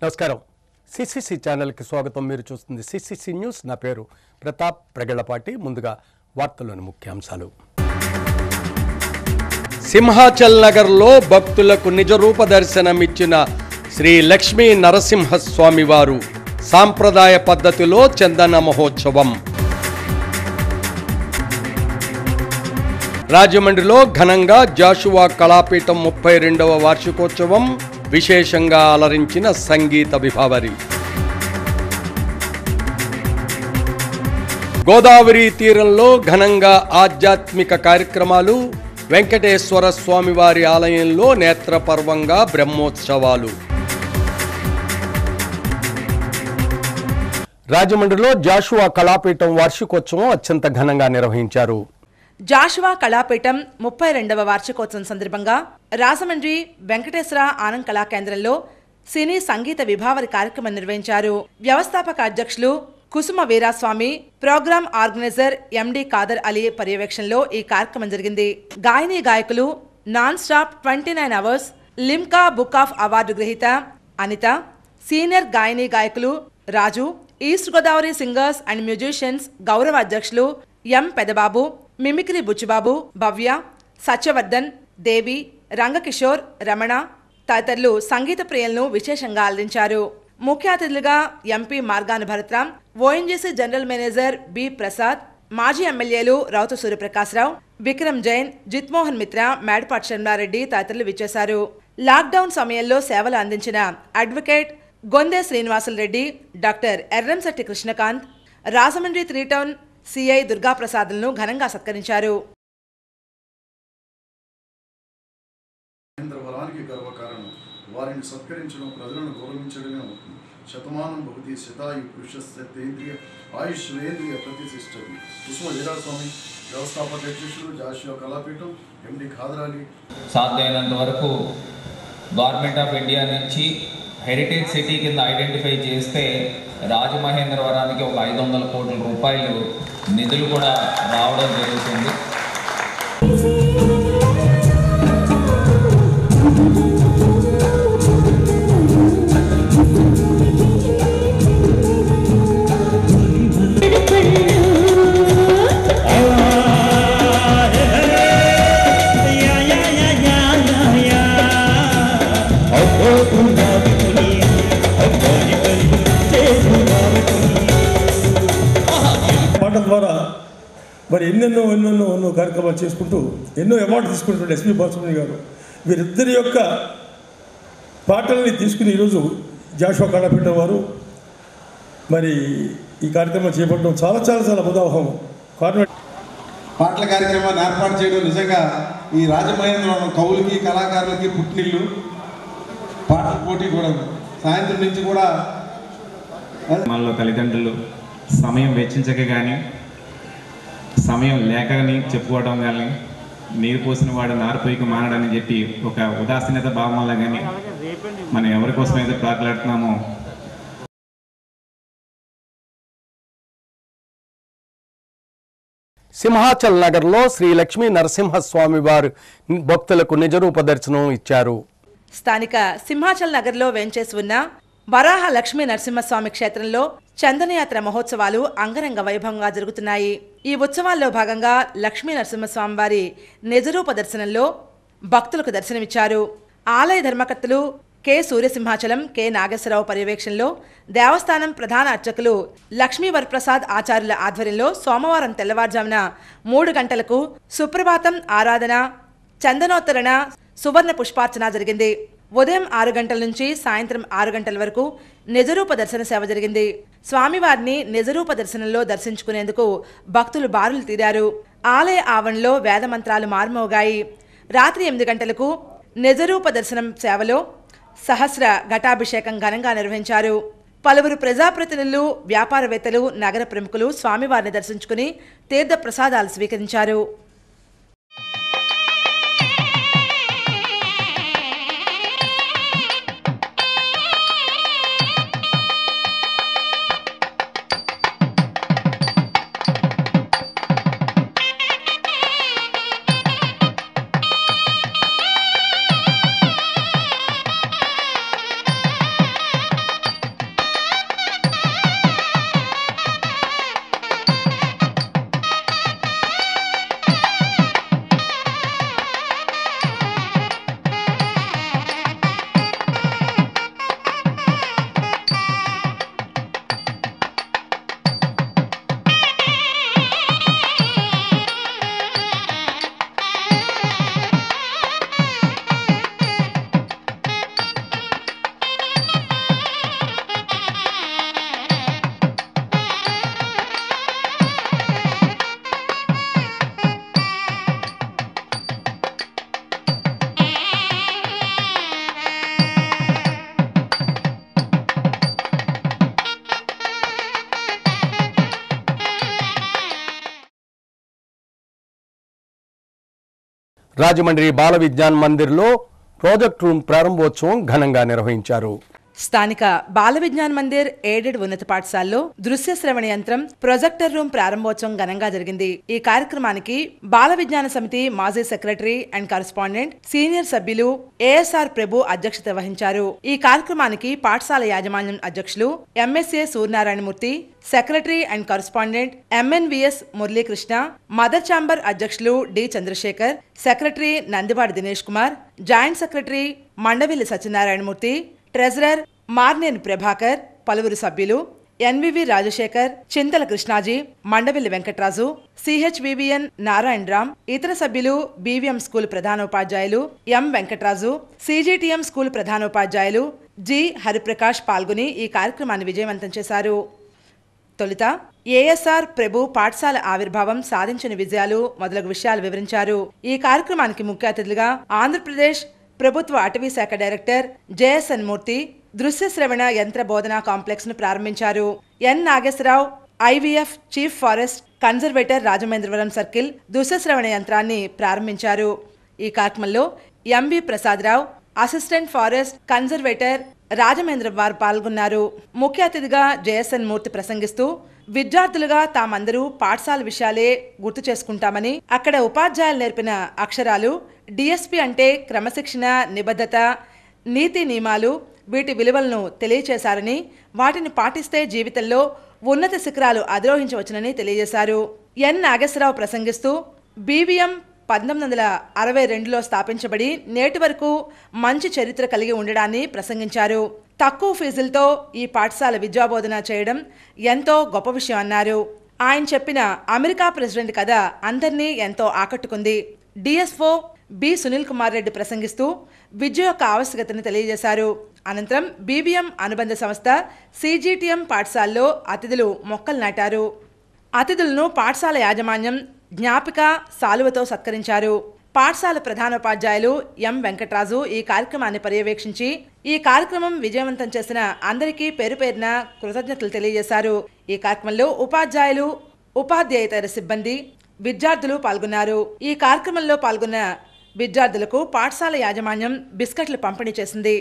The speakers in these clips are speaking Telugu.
నమస్కారం సిసిసి ఛానల్కి స్వాగతం మీరు చూస్తుంది సిసిసి న్యూస్ నా పేరు ప్రతాప్ ప్రగళ్లపాటి ముందుగా వార్తల్లోని ముఖ్యాంశాలు సింహాచల్ నగర్లో భక్తులకు నిజరూప దర్శనమిచ్చిన శ్రీ లక్ష్మీ నరసింహస్వామి వారు సాంప్రదాయ పద్ధతిలో చందన మహోత్సవం రాజమండ్రిలో ఘనంగా జాషువా కళాపీఠం ముప్పై రెండవ వార్షికోత్సవం విశేషంగా అలరించిన సంగీత విభావరి గోదావరి తీరంలో ఘనంగా ఆధ్యాత్మిక కార్యక్రమాలు వెంకటేశ్వర స్వామివారి ఆలయంలో నేత్రపర్వంగా బ్రహ్మోత్సవాలు రాజమండ్రిలో జాషువా కళాపీఠం వార్షికోత్సవం అత్యంత ఘనంగా నిర్వహించారు జాషువా కళాపీఠం ముప్పై రెండవ వార్షికోత్సవం సందర్భంగా రాజమండ్రి వెంకటేశ్వర ఆనంద్ కళా కేంద్రంలో సినీ సంగీత విభావరి కార్యక్రమం నిర్వహించారు వ్యవస్థాపక అధ్యక్షులు Kusuma Veeraswamy program organizer MD Khader Ali పర్యవేక్షణలో ఈ కార్యక్రమం జరిగింది గాయని గాయకులు non stop twenty nine hours Limca book of award గ్రహీత అనిత సీనియర్ గాయని గాయకులు Raju east Godavari singers and musicians గౌరవ అధ్యక్షులు ఎం పెదబాబు మిమిక్రీ బుచ్చిబాబు భవ్య సత్యవర్ధన్ దేవి రంగకిషోర్ రమణ తదితరులు సంగీత ప్రియులను విశేషంగా అలరించారు ముఖ్య అతిథులుగా MP Margani Bharatram ONGC general manager B Prasad మాజీ ఎమ్మెల్యేలు రౌతు సూర్యప్రకాశ్రావు విక్రమ్ జైన్ జిత్మోహన్ మిత్ర మేడపాటి శర్మారెడ్డి తదితరులు విచ్చేశారు లాక్డౌన్ సమయంలో సేవలు అందించిన advocate Gonde Srinivasulu Reddy doctor Erramsetti Krishnakanth Rajahmundry three town CI దుర్గాప్రసాద్లను ఘనంగా సత్కరించారు మహేంద్ర వరానికి గర్వకారణం వారిని సత్కరించడం ప్రజలను గౌరవించడమే అవుతుంది శతమానం భవతి శతాయు పురుష సత్యేంద్రియ ఆయుష్ వేంద్రియ ప్రతిష్టతి కుసుమ వీరాస్వామి వ్యవస్థాపక అధ్యక్షులు జాషియా కళాపీఠం ఎండి ఖాదరాలి సాధ్యమైనంత వరకు గవర్నమెంట్ ఆఫ్ ఇండియా నుంచి హెరిటేజ్ సిటీ కింద ఐడెంటిఫై చేస్తే రాజమహేంద్రవరానికి ఒక ఐదు వందల కోట్ల రూపాయలు నిధులు కూడా రావడం జరుగుతుంది పాటల ద్వారా మరి ఎన్నెన్నో ఎన్నెన్నో ఎన్నో కార్యక్రమాలు చేసుకుంటూ ఎన్నో అవార్డు తీసుకున్నటువంటి ఎస్పి బాలసుబ్రహ్మణ్యం గారు వీరిద్దరి యొక్క పాటల్ని తీసుకుని ఈరోజు జాషువా కళాపీఠం వారు మరి ఈ కార్యక్రమం చేపట్టడం చాలా చాలా చాలా ఉదాహరణ కారణం పాటల కార్యక్రమాన్ని ఏర్పాటు చేయడం నిజంగా ఈ రాజమహేంద్రవరం కవులకి కళాకారులకి పుట్టినిల్లు పాటల పోటీ కూడా సాయంత్రం నుంచి కూడా మనలో తల్లిదండ్రులు సమయం వెచ్చించక కానీ సమయం లేకని చెప్పుకోవడం కానీ నీరు పోసిన వాడు నారుపోయికి మానడని చెప్పి ఒక ఉదాసీనత భావం వల్ల కానీ మనం ఎవరి కోసం అయితే ప్రాకులాడుతున్నామో సింహాచల్ నగర్లో శ్రీ లక్ష్మీ నరసింహస్వామి వారు భక్తులకు నిజరూప దర్శనం ఇచ్చారు స్థానిక సింహాచల్ నగర్లో వేంచేసి ఉన్న వరాహ లక్ష్మీ నరసింహస్వామి క్షేత్రంలో చందనయాత్ర మహోత్సవాలు అంగరంగ వైభవంగా జరుగుతున్నాయి ఈ ఉత్సవాల్లో భాగంగా లక్ష్మీ నరసింహస్వామి వారి నిజరూప దర్శనంలో భక్తులకు దర్శనమిచ్చారు ఆలయ ధర్మకర్తలు కె సూర్యసింహాచలం కె నాగేశ్వరరావు పర్యవేక్షణలో దేవస్థానం ప్రధాన అర్చకులు లక్ష్మీ వరప్రసాద్ ఆచార్యుల ఆధ్వర్యంలో సోమవారం తెల్లవారుజామున మూడు గంటలకు సుప్రభాతం ఆరాధన చందనోత్తరణ సువర్ణ పుష్పార్చన జరిగింది ఉదయం ఆరు గంటల నుంచి సాయంత్రం ఆరు గంటల వరకు నిజరూప దర్శన సేవ జరిగింది స్వామివారిని నిజరూప దర్శనంలో దర్శించుకునేందుకు భక్తులు బారులు తీరారు ఆలయ ఆవరణలో వేద మంత్రాలు మార్మోగాయి రాత్రి ఎనిమిది గంటలకు నిజరూప దర్శనం సేవలో సహస్ర ఘటాభిషేకం ఘనంగా నిర్వహించారు పలువురు ప్రజాప్రతినిధులు వ్యాపారవేత్తలు నగర ప్రముఖులు స్వామివారిని దర్శించుకుని తీర్థ ప్రసాదాలు స్వీకరించారు రాజమండ్రి బాల విజ్ఞాన్ మందిర్లో ప్రాజెక్ట్ రూమ్ ప్రారంభోత్సవం ఘనంగా నిర్వహించారు స్థానిక బాల విజ్ఞాన్ మందిర్ ఎయిడెడ్ ఉన్నత పాఠశాలలో దృశ్య శ్రవణ యంత్రం ప్రొజెక్టర్ రూమ్ ప్రారంభోత్సవం ఘనంగా జరిగింది ఈ కార్యక్రమానికి బాల విజ్ఞాన సమితి మాజీ సెక్రటరీ అండ్ కరస్పాండెంట్ సీనియర్ సభ్యులు ఏఎస్ఆర్ ప్రభు అధ్యక్షత వహించారు ఈ కార్యక్రమానికి పాఠశాల యాజమాన్యం అధ్యక్షులు MSA Suryanarayanamurthy secretary and correspondent MNVS Muralikrishna mother chamber అధ్యక్షులు D Chandrasekhar secretary Nandivadi Dinesh Kumar joint secretary Mandavilli Satyanarayanamurthy treasurer Marneni Prabhakar పలువురు సభ్యులు ఎన్వివి రాజశేఖర్ చింతల కృష్ణాజీ మండవిల్లి వెంకట్రాజు సిహెచ్వివిఎన్ నారాయణరామ్ ఇతర సభ్యులు బీవీఎం స్కూల్ ప్రధానోపాధ్యాయులు ఎం వెంకట్రాజు సిజిటిఎం స్కూల్ ప్రధానోపాధ్యాయులు జి హరిప్రకాష్ పాల్గొని ఈ కార్యక్రమాన్ని విజయవంతం చేశారు తొలుత ఏఎస్ఆర్ ప్రభు పాఠశాల ఆవిర్భావం సాధించిన విజయాలు మొదలగు విషయాలు వివరించారు ఈ కార్యక్రమానికి ముఖ్య అతిథులుగా ఆంధ్రప్రదేశ్ ప్రభుత్వ అటవీ శాఖ డైరెక్టర్ జేఎస్ఎన్ మూర్తి దృశ్య శ్రవణ యంత్ర బోధనా కాంప్లెక్స్ ను ప్రారంభించారు N Nageswararao IVF chief forest conservator Rajamahendravaram circle దృశ్య శ్రవణ యంత్రాన్ని ప్రారంభించారు ఈ కార్యక్రమంలో MV Prasadarao assistant forest conservator Rajamahendra వారు పాల్గొన్నారు ముఖ్య అతిథిగా జేఎస్ఎన్ మూర్తి ప్రసంగిస్తూ విద్యార్థులుగా తామందరూ పాఠశాల విషయాలే గుర్తు చేసుకుంటామని అక్కడ ఉపాధ్యాయులు నేర్పిన అక్షరాలు డిఎస్పి అంటే క్రమశిక్షణ నిబద్ధత నీతి నియమాలు వీటి విలువలను తెలియచేశారని వాటిని పాటిస్తే జీవితంలో ఉన్నత శిఖరాలు అధిరోహించవచ్చునని తెలియజేశారు ఎన్ నాగేశ్వరరావు ప్రసంగిస్తూ బీవీఎం పంతొమ్మిది వందల అరవై రెండులో స్థాపించబడి నేటి వరకు మంచి చరిత్ర కలిగి ఉండడాన్ని ప్రసంగించారు తక్కువ ఫీజులతో ఈ పాఠశాల విద్యాబోధన చేయడం ఎంతో గొప్ప విషయం అన్నారు ఆయన చెప్పిన అమెరికా ప్రెసిడెంట్ కథ అందరినీ ఎంతో ఆకట్టుకుంది డిఎస్ఓ బి సునీల్ కుమార్ రెడ్డి ప్రసంగిస్తూ విద్య యొక్క ఆవశ్యకతను తెలియజేశారు అనంతరం బీబీఎం అనుబంధ సంస్థ సిజిటిఎం పాఠశాలలో అతిథులు మొక్కలు నాటారు అతిథులను పాఠశాల యాజమాన్యం జ్ఞాపిక సాలువతో సత్కరించారు పాఠశాల ప్రధానోపాధ్యాయులు ఎం వెంకట్రాజు ఈ కార్యక్రమాన్ని పర్యవేక్షించి ఈ కార్యక్రమం విజయవంతం చేసిన అందరికీ పేరు పేరున కృతజ్ఞతలు తెలియజేశారు ఈ కార్యక్రమంలో ఉపాధ్యాయులు ఉపాధ్యాయేతర సిబ్బంది విద్యార్థులు పాల్గొన్నారు ఈ కార్యక్రమంలో పాల్గొన్న విద్యార్థులకు పాఠశాల యాజమాన్యం బిస్కెట్లు పంపిణీ చేసింది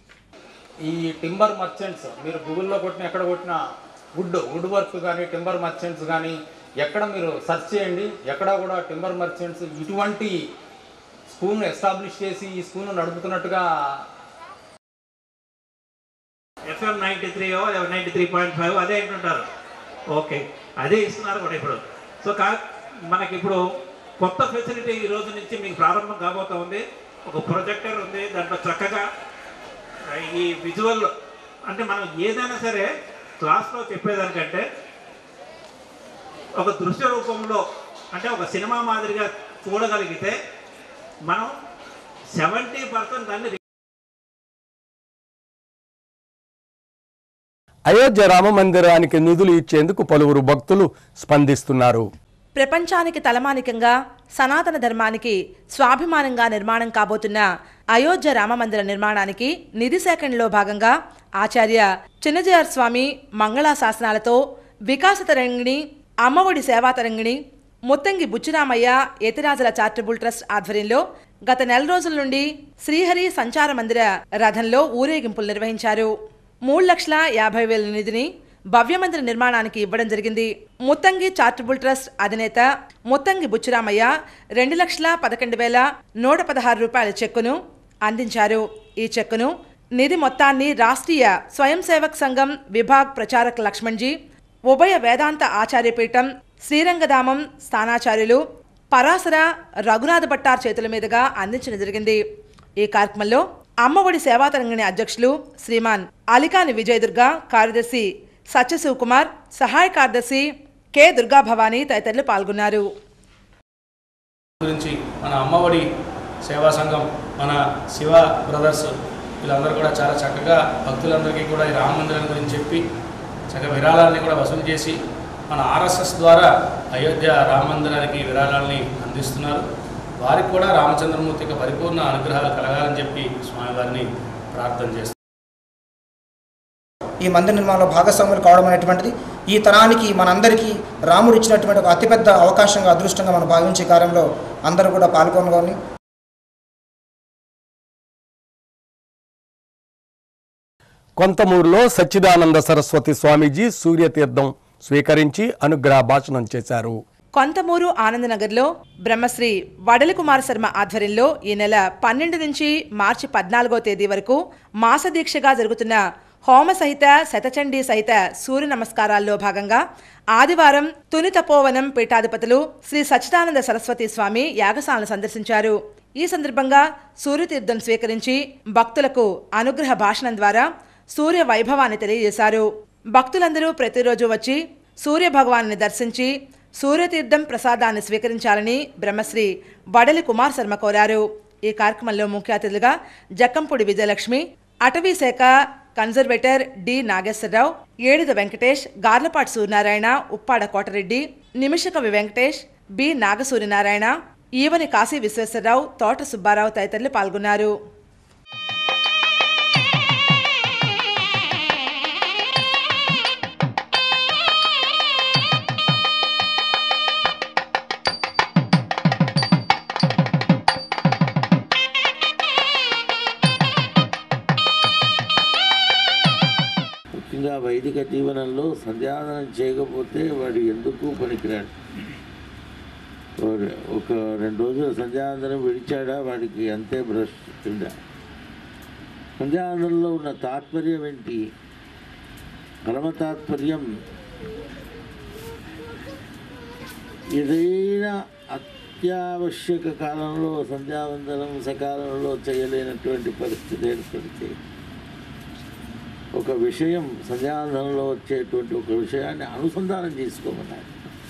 ఈ టింబర్ మర్చెంట్స్ మీరు గూగుల్లో కొట్టిన ఎక్కడ కొట్టిన వుడ్ వుడ్ వర్క్ కానీ టింబర్ మర్చెంట్స్ కానీ ఎక్కడ మీరు సెర్చ్ చేయండి ఎక్కడ కూడా టింబర్ మర్చెంట్స్ ఇటువంటి స్కూల్ను ఎస్టాబ్లిష్ చేసి ఈ స్కూల్ను నడుపుతున్నట్టుగా FM ninety three ninety three point five అదే అంటుంటారు ఓకే అదే ఇస్తున్నారు కూడా ఇప్పుడు సో కా మనకి ఇప్పుడు కొత్త ఫెసిలిటీ ఈ రోజు నుంచి మీకు ప్రారంభం కాబోతా ఉంది ఒక ప్రొజెక్టర్ ఉంది దాంట్లో చక్కగా ఈ విజువల్ అంటే మనం ఏదైనా సరే క్లాస్లో చెప్పేదానికంటే ఒక దృశ్య రూపంలో అంటే ఒక సినిమా మాదిరిగా చూడగలిగితే మనం సెవెంటీ పర్సెంట్ దాన్ని అయోధ్య రామ మందిరానికి నిధులు ఇచ్చేందుకు పలువురు భక్తులు స్పందిస్తున్నారు ప్రపంచానికి తలమానికంగా సనాతన ధర్మానికి స్వాభిమానంగా నిర్మాణం కాబోతున్న అయోధ్య రామమందిర నిర్మాణానికి నిధి సేకరణలో భాగంగా ఆచార్య చిన్నజయార్ స్వామి మంగళా శాసనాలతో వికాస తరంగిణి అమ్మఒడి సేవా తరంగిణి ముత్తంగి బుచ్చిరామయ్య యతిరాజుల చారిటబుల్ ట్రస్ట్ ఆధ్వర్యంలో గత నెల రోజుల నుండి శ్రీహరి సంచార మందిర రథంలో ఊరేగింపులు నిర్వహించారు మూడు లక్షల యాభై వేల నిధిని భవ్యమందిర నిర్మాణానికి ఇవ్వడం జరిగింది ముత్తంగి చారిటబుల్ ట్రస్ట్ అధినేత ముత్తంగి బుచ్చిరామయ్య రెండు లక్షల పదకొండు వేల నూట పదహారు రూపాయల చెక్కును అందించారు ఈ చెక్కును నిధి మొత్తాన్ని రాష్ట్రీయ స్వయం సేవక్ సంఘం విభాగ్ ప్రచారక్ లక్ష్మణ్జీ ఉభయ వేదాంత ఆచార్యపీఠం శ్రీరంగధామం స్థానాచార్యులు పరాశర రఘునాథ భట్టార్ చేతుల మీదుగా అందించడం జరిగింది ఈ కార్యక్రమంలో అమ్మఒడి సేవాతరంగిణి అధ్యక్షులు శ్రీమాన్ అలికాని విజయదుర్గ కార్యదర్శి సత్యశివ్ కుమార్ సహాయ కార్యదర్శి కె దుర్గా భవానీ తదితరులు పాల్గొన్నారు గురించి మన అమ్మఒడి సేవా సంఘం మన శివ బ్రదర్స్ వీళ్ళందరూ కూడా చాలా చక్కగా భక్తులందరికీ కూడా ఈ రామ మందిరం గురించి చెప్పి చక్కగా విరాళాలని కూడా వసూలు చేసి మన ఆర్ఎస్ఎస్ ద్వారా అయోధ్య రామ మందిరానికి విరాళాలని అందిస్తున్నారు వారికి కూడా రామచంద్రమూర్తి యొక్క పరిపూర్ణ అనుగ్రహాలు కలగాలని చెప్పి స్వామివారిని ప్రార్థన చేస్తున్నారు ఈ మందిర నిర్మాణంలో భాగస్వాములు కావడం అనేటువంటిది ఈ తరానికి మనందరికీ రాముడు ఇచ్చినటువంటి ఒక అతిపెద్ద అవకాశంగా అదృష్టంగా మనం భావించే కార్యంలో అందరూ కూడా పాల్గొనగాని కొంతమూరులో సచ్చిదానంద సరస్వతి స్వామీజీ సూర్యతీర్థం స్వీకరించి అనుగ్రహ భాషణం చేశారు కొంతమూరు ఆనందనగర్లో బ్రహ్మశ్రీ వడలి కుమార శర్మ ఆధ్వర్యంలో ఈ నెల పన్నెండు నుంచి మార్చి పద్నాలుగో తేదీ వరకు మాస దీక్షగా జరుగుతున్న హోమ సహిత శతచండీ సహిత సూర్య నమస్కారాల్లో భాగంగా ఆదివారం తుని తపోవనం పీఠాధిపతులు శ్రీ సచ్చిదానంద సరస్వతి స్వామి యాగశాలను సందర్శించారు ఈ సందర్భంగా సూర్యతీర్థం స్వీకరించి భక్తులకు అనుగ్రహ భాషణం ద్వారా సూర్య వైభవాన్ని తెలియజేశారు భక్తులందరూ ప్రతిరోజు వచ్చి సూర్య భగవాన్ని దర్శించి సూర్యతీర్థం ప్రసాదాన్ని స్వీకరించాలని బ్రహ్మశ్రీ వడలి కుమార్ శర్మ కోరారు ఈ కార్యక్రమంలో ముఖ్య అతిథులుగా జక్కంపూడి విజయలక్ష్మి అటవీ శాఖ conservator D Nageswararao Yeduda Venkatesh Garlapati Suryanarayana Uppada Kotareddy Nimishakavi Venkatesh B Nagasuryanarayana Evani Kasi Visweswararao Thota Subbarao తదితరులు పాల్గొన్నారు ముఖ్యంగా వైదిక జీవనంలో సంధ్యావనం చేయకపోతే వాడు ఎందుకు పనికిరాడు వాడు ఒక రెండు రోజులు సంధ్యావందనం విడిచాడా వాడికి అంతే భ్రష్ కింద సంధ్యావందనంలో ఉన్న తాత్పర్యం ఏంటి పరమ తాత్పర్యం ఏదైనా అత్యావశ్యక కాలంలో సంధ్యావందనం సకాలంలో చేయలేనటువంటి పరిస్థితి ఏర్పడితే ఒక విషయం సంధ్యావందనంలో వచ్చేటువంటి ఒక విషయాన్ని అనుసంధానం చేసుకోమన్నారు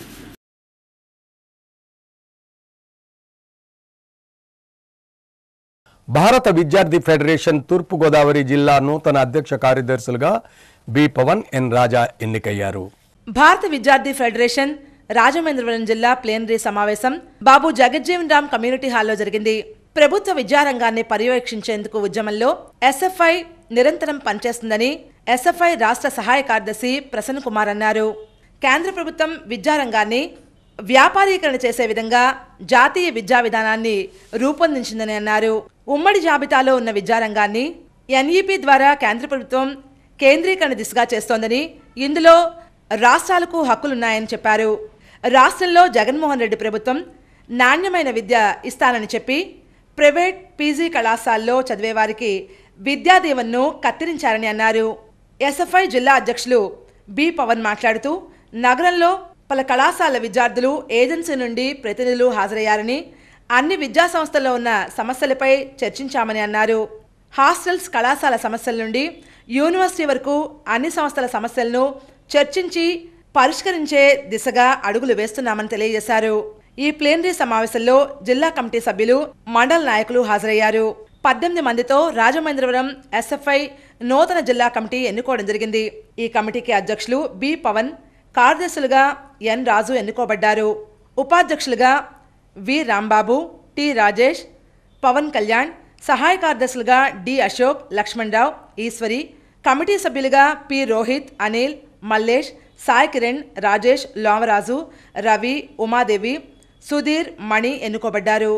భారత విద్యార్థి ఫెడరేషన్ తూర్పుగోదావరి జిల్లా నూతన అధ్యక్ష కార్యదర్శులుగా బి పవన్ ఎన్ రాజా ఎన్నికయ్యారు భారత విద్యార్థి ఫెడరేషన్ రాజమహేంద్రవరం జిల్లా ప్లేనరీ సమావేశం బాబు జగజ్జీవన్ రామ్ కమ్యూనిటీ హాల్లో జరిగింది ప్రభుత్వ విద్యారంగాన్ని పర్యవేక్షించేందుకు ఉద్యమంలో ఎస్ఎఫ్ఐ నిరంతరం పనిచేస్తుందని ఎస్ఎఫ్ఐ రాష్ట్ర సహాయ కార్యదర్శి ప్రసన్న కుమార్ అన్నారు కేంద్ర ప్రభుత్వం విద్యారంగాన్ని వ్యాపారీకరణ చేసే విధంగా జాతీయ విద్యా విధానాన్ని రూపొందించిందని అన్నారు ఉమ్మడి జాబితాలో ఉన్న విద్యారంగాన్ని ఎన్ఈపి ద్వారా కేంద్ర ప్రభుత్వం కేంద్రీకరణ దిశగా చేస్తోందని ఇందులో రాష్ట్రాలకు హక్కులున్నాయని చెప్పారు రాష్ట్రంలో జగన్మోహన్ రెడ్డి ప్రభుత్వం నాణ్యమైన విద్య ఇస్తానని చెప్పి ప్రైవేట్ పీజీ కళాశాలలో చదివే వారికి విద్యా దీవెనను కత్తిరించారని అన్నారు ఎస్ఎఫ్ఐ జిల్లా అధ్యక్షులు బి పవన్ మాట్లాడుతూ నగరంలో పలు కళాశాల విద్యార్థులు ఏజెన్సీ నుండి ప్రతినిధులు హాజరయ్యారని అన్ని విద్యా సంస్థల్లో ఉన్న సమస్యలపై చర్చించామని అన్నారు హాస్టల్స్ కళాశాల సమస్యల నుండి యూనివర్సిటీ వరకు అన్ని సంస్థల సమస్యలను చర్చించి పరిష్కరించే దిశగా అడుగులు వేస్తున్నామని తెలియజేశారు ఈ ప్లేనరీ సమావేశంలో జిల్లా కమిటీ సభ్యులు మండల నాయకులు హాజరయ్యారు పద్దెనిమిది మందితో రాజమహేంద్రవరం ఎస్ఎఫ్ఐ నూతన జిల్లా కమిటీ ఎన్నుకోవడం జరిగింది ఈ కమిటీకి అధ్యక్షులు బి పవన్ కార్యదర్శులుగా ఎన్ రాజు ఎన్నుకోబడ్డారు ఉపాధ్యక్షులుగా వి రాంబాబు టి రాజేష్ పవన్ కళ్యాణ్ సహాయ కార్యదర్శులుగా డి అశోక్ లక్ష్మణ్ రావు ఈశ్వరి కమిటీ సభ్యులుగా పి రోహిత్ అనిల్ మల్లేష్ సాయి కిరణ్ రాజేష్ లోమరాజు రవి ఉమాదేవి సుధీర్ మణి ఎన్నుకోబడ్డారు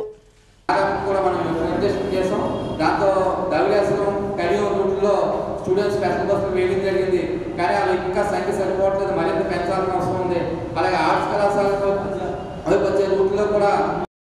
కూడా మనం నిర్దేశం చేసాం దాంతో ధవలేశ్వరం కలియుగ రూట్లో స్టూడెంట్స్ స్పెషల్ బస్సులు వేయడం జరిగింది కానీ అవి ఇంకా సంఖ్య సరిపోవట్లేదు మరింత పెంచాల్సిన అవసరం ఉంది అలాగే ఆర్ట్స్ కళాశాలకు అవి వచ్చే రూట్లో కూడా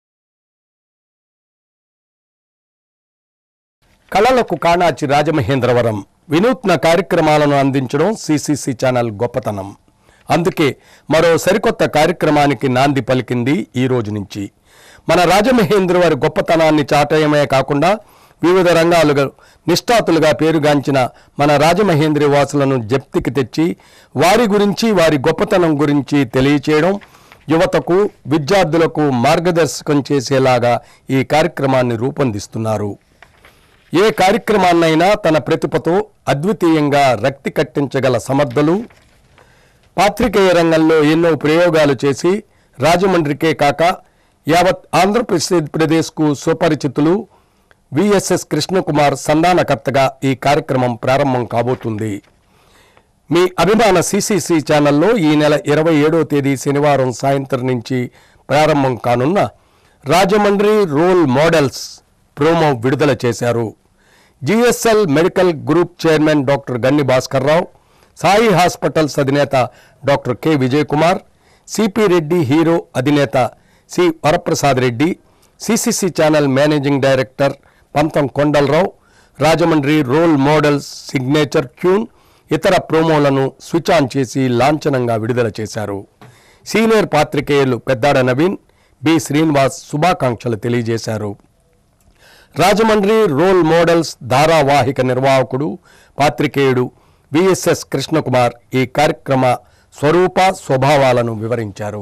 కళలకు కాణాచి రాజమహేంద్రవరం వినూత్న కార్యక్రమాలను అందించడం సిసిసి ఛానల్ గొప్పతనం అందుకే మరో సరికొత్త కార్యక్రమానికి నాంది పలికింది ఈ రోజు నుంచి మన రాజమహేంద్రవారి గొప్పతనాన్ని చాటయమే కాకుండా వివిధ రంగాలుగా నిష్ఠాతులుగా పేరుగాంచిన మన రాజమహేంద్రి వాసులను జప్తికి తెచ్చి వారి గురించి వారి గొప్పతనం గురించి తెలియచేయడం యువతకు విద్యార్థులకు మార్గదర్శకం చేసేలాగా ఈ కార్యక్రమాన్ని రూపొందిస్తున్నారు ఏ కార్యక్రమాన్నైనా తన ప్రతిభతో అద్వితీయంగా రక్తి కట్టించగల సమర్థులు పాత్రికేయ రంగంలో ఎన్నో ప్రయోగాలు చేసి రాజమండ్రికే కాక యావత్ ఆంధ్రప్రదేశ్ ప్రదేశ్కు సుపరిచితులు విఎస్ఎస్ కృష్ణకుమార్ సంధానకర్తగా ఈ కార్యక్రమం ప్రారంభం కాబోతుంది మీ అభిమాన సిసిసి ఛానల్లో ఈ నెల ఇరవై ఏడో తేదీ శనివారం సాయంత్రం నుంచి ప్రారంభం కానున్న రాజమండ్రి రోల్ మోడల్స్ ప్రోమో విడుదల చేశారు GSL medical group chairman doctor Ganni Bhaskarrao Sai hospitals అధినేత doctor K Vijay Kumar CP Reddy hero అధినేత C Varaprasad Reddy CCC channel managing director Pantham Kondalarao Rajahmundry role models signature tune ఇతర ప్రోమోలను స్విచ్ ఆన్ చేసి లాంఛనంగా విడుదల చేశారు సీనియర్ పాత్రికేయులు పెద్దాడ నవీన్ బి శ్రీనివాస్ శుభాకాంక్షలు తెలియజేశారు రాజమండ్రి రోల్ మోడల్స్ ధారావాహిక నిర్వాహకుడు పాత్రికేయుడు విఎస్ఎస్ కృష్ణకుమార్ ఈ కార్యక్రమ స్వరూప స్వభావాలను వివరించారు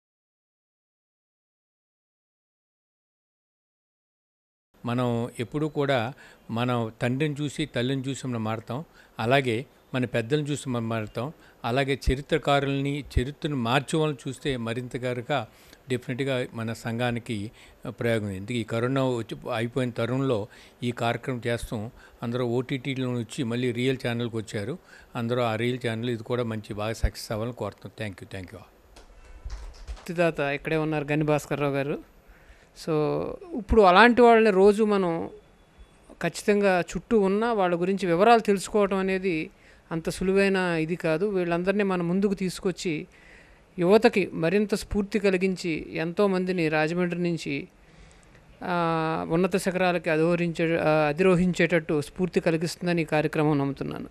మనం ఎప్పుడూ కూడా మనం తండ్రిని చూసి తల్లిని చూసి మనం మారుతాం అలాగే మన పెద్దలను చూసి మనం మారుతాం అలాగే చరిత్రకారుల్ని చరిత్రను మార్చే వాళ్ళని చూస్తే మరింత కనుక డెఫినెట్గా మన సంఘానికి ప్రయోగం ఎందుకు ఈ కరోనా వచ్చి అయిపోయిన తరుణంలో ఈ కార్యక్రమం చేస్తాం అందరూ ఓటీటీలో వచ్చి మళ్ళీ రియల్ ఛానల్కి వచ్చారు అందరూ ఆ రియల్ ఛానల్ ఇది కూడా మంచి బాగా సక్సెస్ అవ్వాలని కోరుతాం థ్యాంక్ యూ థ్యాంక్ యూ ముక్తిదాత ఇక్కడే ఉన్నారు గని భాస్కర్రావు గారు సో ఇప్పుడు అలాంటి వాళ్ళని రోజు మనం ఖచ్చితంగా చుట్టూ ఉన్న వాళ్ళ గురించి వివరాలు తెలుసుకోవడం అనేది అంత సులువైన ఇది కాదు వీళ్ళందరినీ మనం ముందుకు తీసుకొచ్చి యువతకి మరింత స్ఫూర్తి కలిగించి ఎంతోమందిని రాజమండ్రి నుంచి ఆ, ఉన్నత శిఖరాలకి అధోరించే ఆ, అధిరోహించేటట్టు స్ఫూర్తి కలిగిస్తుందని ఈ కార్యక్రమం నమ్ముతున్నాను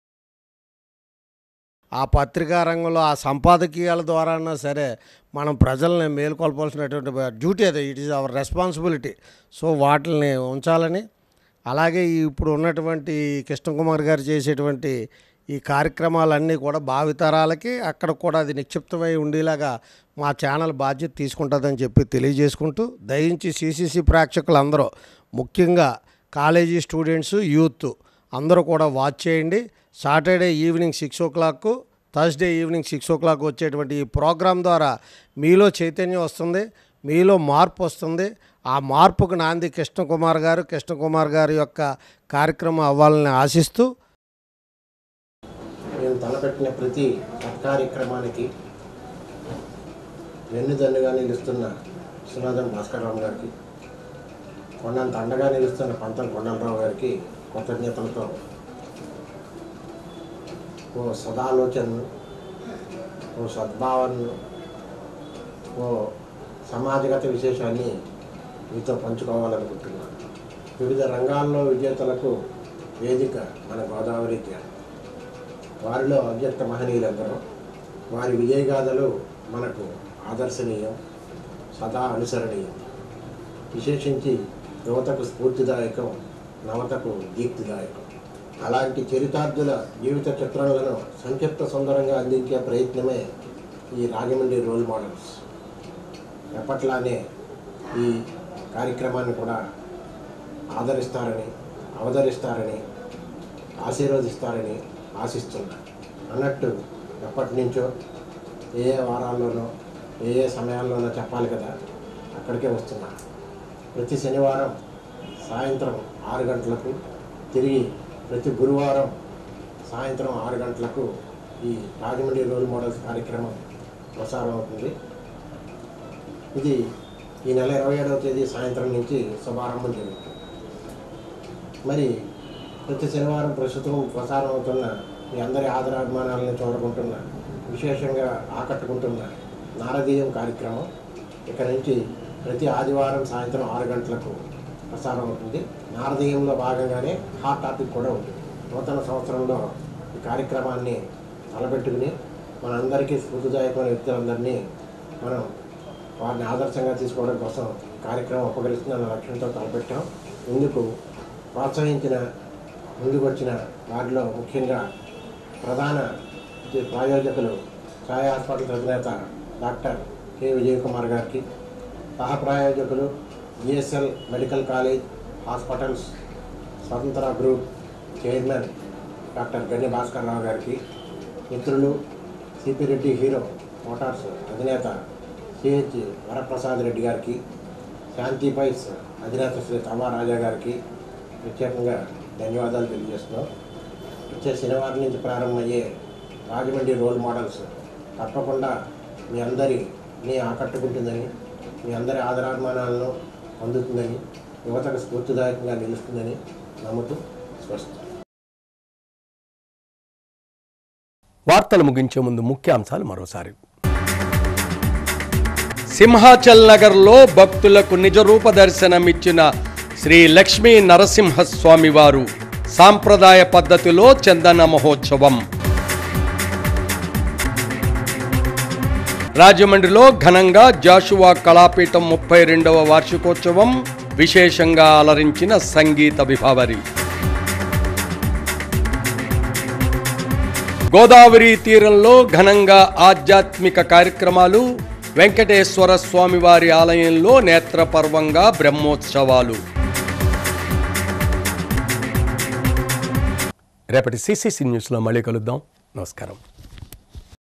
ఆ పత్రికా రంగంలో ఆ సంపాదకీయాల ద్వారా అయినా సరే మనం ప్రజల్ని మేల్కొల్పాల్సినటువంటి డ్యూటీ అది it is our responsibility so వాటిని ఉంచాలని అలాగే ఈ ఇప్పుడు ఉన్నటువంటి కృష్ణకుమార్ గారు చేసేటువంటి ఈ కార్యక్రమాలన్నీ కూడా భావితరాలకి అక్కడ కూడా అది నిక్షిప్తమై ఉండేలాగా మా ఛానల్ బాధ్యత తీసుకుంటుందని చెప్పి తెలియజేసుకుంటూ దయించి సిసిసి ప్రేక్షకులందరూ ముఖ్యంగా కాలేజీ స్టూడెంట్స్ యూత్ అందరూ కూడా వాచ్ చేయండి Saturday evening six o'clock Thursday evening six o'clock వచ్చేటువంటి ఈ ప్రోగ్రాం ద్వారా మీలో చైతన్యం వస్తుంది మీలో మార్పు వస్తుంది ఆ మార్పుకు నాంది కృష్ణకుమార్ గారు కృష్ణకుమార్ గారి యొక్క కార్యక్రమం అవ్వాలని ఆశిస్తూ మేము తలపెట్టిన ప్రతి సత్కార్యక్రమానికి వెన్నుదన్నుగా నిలుస్తున్న సునాదం భాస్కర్రావు గారికి కొండంత అండగా నిలుస్తున్న పంతం కొండలరావు గారికి కృతజ్ఞతలతో ఓ సదాలోచనను ఓ సద్భావనను ఓ సమాజగత విశేషాన్ని మీతో పంచుకోవాలనుకుంటున్నాను వివిధ రంగాల్లో విజేతలకు వేదిక మన గోదావరి తీరం వారిలో అవ్యక్త మహనీయులందరూ వారి విజయగాథలు మనకు ఆదర్శనీయం సదా అనుసరణీయం విశేషించి యువతకు స్ఫూర్తిదాయకం నవతకు దీప్తిదాయకం అలాంటి చరితార్థుల జీవిత చిత్రాలను సంక్షిప్త సుందరంగా అందించే ప్రయత్నమే ఈ రాజమండ్రి రోల్ మోడల్స్ ఎప్పట్లానే ఈ కార్యక్రమాన్ని కూడా ఆదరిస్తారని అవతరిస్తారని ఆశీర్వదిస్తారని ఆశిస్తున్నా అన్నట్టు ఎప్పటి నుంచో ఏ ఏ వారాల్లోనో ఏ ఏ సమయాల్లోనో చెప్పాలి కదా అక్కడికే వస్తున్నా ప్రతి శనివారం సాయంత్రం ఆరు గంటలకు తిరిగి ప్రతి గురువారం సాయంత్రం ఆరు గంటలకు ఈ రాజమండ్రి రోల్ మోడల్స్ కార్యక్రమం ప్రసారం అవుతుంది ఇది ఈ నెల ఇరవై ఏడవ తేదీ సాయంత్రం నుంచి శుభారంభం జరుగుతుంది మరి ప్రతి శనివారం ప్రస్తుతం ప్రసారం అవుతున్న మీ అందరి ఆదరాభిమానాలను చూడకుంటున్న విశేషంగా ఆకట్టుకుంటున్న నారదీయం కార్యక్రమం ఇక నుంచి ప్రతి ఆదివారం సాయంత్రం ఆరు గంటలకు ప్రసారం అవుతుంది నారదీయంలో భాగంగానే హాట్ టాపిక్ కూడా ఉంటుంది నూతన సంవత్సరంలో ఈ కార్యక్రమాన్ని తలపెట్టుకుని మనందరికీ స్ఫూర్తిదాయకమైన వ్యక్తులందరినీ మనం వారిని ఆదర్శంగా తీసుకోవడం కోసం కార్యక్రమం ఉపకరిస్తున్న లక్ష్యంతో తలపెట్టాం ఇందుకు ప్రోత్సహించిన ముందుకు వచ్చిన వారిలో ముఖ్యంగా ప్రధాన ఇది ప్రాయోజకులు సాయి హాస్పిటల్ అధినేత డాక్టర్ కె విజయకుమార్ గారికి సహ ప్రాయోజకులు జిఎస్ఎల్ మెడికల్ కాలేజ్ హాస్పిటల్స్ స్వతంత్ర group chairman doctor Ganni Bhaskar Rao గారికి మిత్రులు సిపి రెడ్డి హీరో మోటార్స్ అధినేత సిహెచ్ వరప్రసాద్ రెడ్డి గారికి శాంతి పైస్ అధినేత శ్రీ తమా రాజా గారికి ప్రత్యేకంగా ధన్యవాదాలు తెలియజేస్తున్నాం వచ్చే శనివారం నుంచి ప్రారంభమయ్యే రాజమండ్రి రోల్ మోడల్స్ తప్పకుండా మీ అందరి మీ ఆకట్టుకుంటుందని మీ అందరి ఆదరాభిమానాలను పొందుతుందని యువతకు స్ఫూర్తిదాయకంగా నిలుస్తుందని నమ్ముతూ స్వస్తి వార్తలు ముగించే ముందు ముఖ్యాంశాలు మరోసారి సింహాచల్ నగర్లో భక్తులకు నిజరూప దర్శనమిచ్చిన శ్రీ లక్ష్మీ నరసింహస్వామి వారు సాంప్రదాయ పద్ధతిలో చందన మహోత్సవం రాజమండ్రిలో ఘనంగా జాషువా కళాపీఠం ముప్పై రెండవ వార్షికోత్సవం విశేషంగా అలరించిన సంగీత విభావరి గోదావరి తీరంలో ఘనంగా ఆధ్యాత్మిక కార్యక్రమాలు వెంకటేశ్వర స్వామివారి ఆలయంలో నేత్రపర్వంగా బ్రహ్మోత్సవాలు రేపటి సిసిసి న్యూస్లో మళ్ళీ కలుద్దాం నమస్కారం